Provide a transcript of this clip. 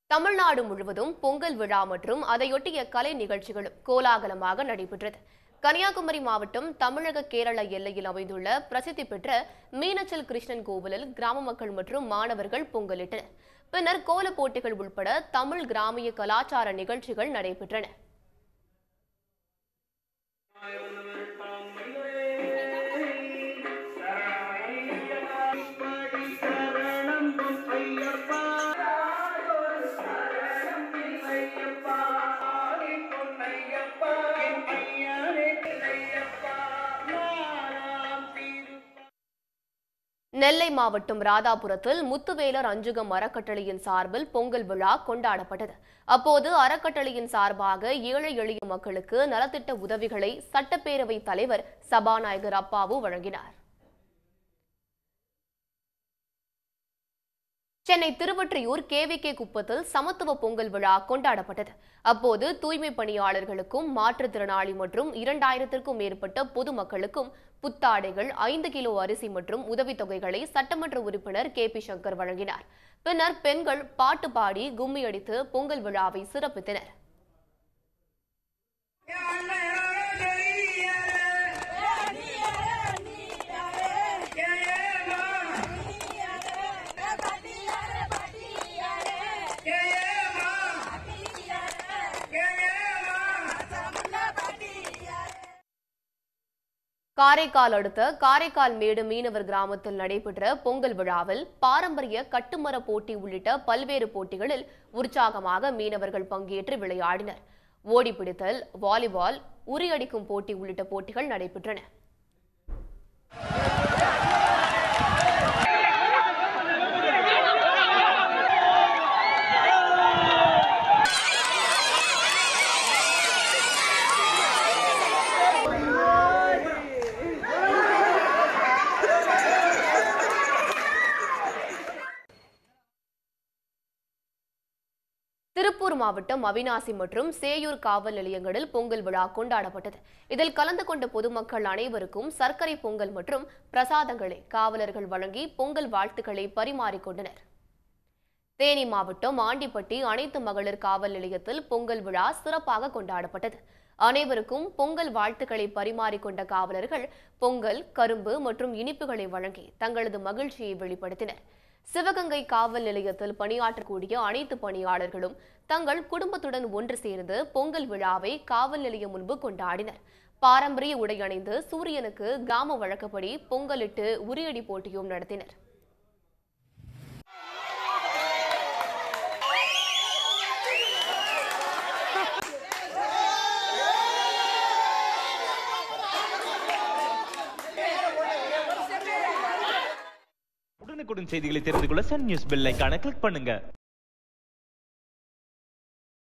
தமிழ்நாடு முழுவதும் பொங்கல் விழா மற்றும் அதையொட்டிய கலை நிகழ்ச்சிகளும் கோலாகலமாக நடைபெற்றது கன்னியாகுமரி மாவட்டம் தமிழக கேரள எல்லையில் அமைந்துள்ள பிரசித்தி பெற்ற மீனச்சல் கிருஷ்ணன் கோவிலில் கிராம மக்கள் மற்றும் மாணவர்கள் பொங்கலிட்டனர் பின்னர் கோலப் போட்டிகள் உட்பட தமிழ் கிராமிய கலாச்சார நிகழ்ச்சிகள் நடைபெற்றன நெல்லை மாவட்டம் ராதாபுரத்தில் முத்துவேலர் அஞ்சுகம் அறக்கட்டளையின் சார்பில் பொங்கல் விழா கொண்டாடப்பட்டது அப்போது அறக்கட்டளையின் சார்பாக ஏழை எளிய மக்களுக்கு நலத்திட்ட உதவிகளை சட்டப்பேரவைத் தலைவர் சபாநாயகர் அப்பாவு வழங்கினார் சென்னை திருவொற்றியூர் கேவிகே குப்பத்தில் சமத்துவ பொங்கல் விழா கொண்டாடப்பட்டது அப்போது தூய்மை பணியாளர்களுக்கும் மாற்றுத்திறனாளி மற்றும் இரண்டாயிரத்திற்கும் மேற்பட்ட பொதுமக்களுக்கும் புத்தாடைகள் ஐந்து கிலோ அரிசி மற்றும் உதவித்தொகைகளை சட்டமன்ற உறுப்பினர் கே பி சங்கர் வழங்கினார் பின்னர் பெண்கள் பாட்டு பாடி கும்மி அடித்து பொங்கல் விழாவை சிறப்பித்தனர் காரைக்கால் அடுத்த காரைக்கால் மேடு மீனவர் கிராமத்தில் நடைபெற்ற பொங்கல் விழாவில் பாரம்பரிய கட்டுமர போட்டி உள்ளிட்ட பல்வேறு போட்டிகளில் உற்சாகமாக மீனவர்கள் பங்கேற்று விளையாடினர் ஓடிப்பிடித்தல் வாலிபால் உரியடிக்கும் போட்டி உள்ளிட்ட போட்டிகள் நடைபெற்றன திருப்பூர் மாவட்டம் அவினாசி மற்றும் சேயூர் காவல் நிலையங்களில் பொங்கல் விழா கொண்டாடப்பட்டது இதில் கலந்து கொண்ட பொதுமக்கள் அனைவருக்கும் சர்க்கரை பொங்கல் மற்றும் பிரசாதங்களை காவலர்கள் வழங்கி பொங்கல் வாழ்த்துக்களை பரிமாறிக்கொண்டனர் தேனி மாவட்டம் ஆண்டிப்பட்டி அனைத்து மகளிர் காவல் நிலையத்தில் பொங்கல் விழா சிறப்பாக கொண்டாடப்பட்டது அனைவருக்கும் பொங்கல் வாழ்த்துக்களை பரிமாறிக்கொண்ட காவலர்கள் பொங்கல் கரும்பு மற்றும் இனிப்புகளை வழங்கி தங்களது மகிழ்ச்சியை வெளிப்படுத்தினர் சிவகங்கை காவல் நிலையத்தில் பணியாற்றக்கூடிய அனைத்து பணியாளர்களும் தங்கள் குடும்பத்துடன் ஒன்று சேர்ந்து பொங்கல் விழாவை காவல் நிலையம் முன்பு கொண்டாடினர் பாரம்பரிய உடை அணிந்து சூரியனுக்கு கிராம வழக்கப்படி பொங்கலிட்டு உரியடி போட்டியும் நடத்தினர் உடனுக்குடன் செய்திகளை தெரிந்து கொள்ள சன் நியூஸ் பெல் ஐகானை கிளிக் பண்ணுங்க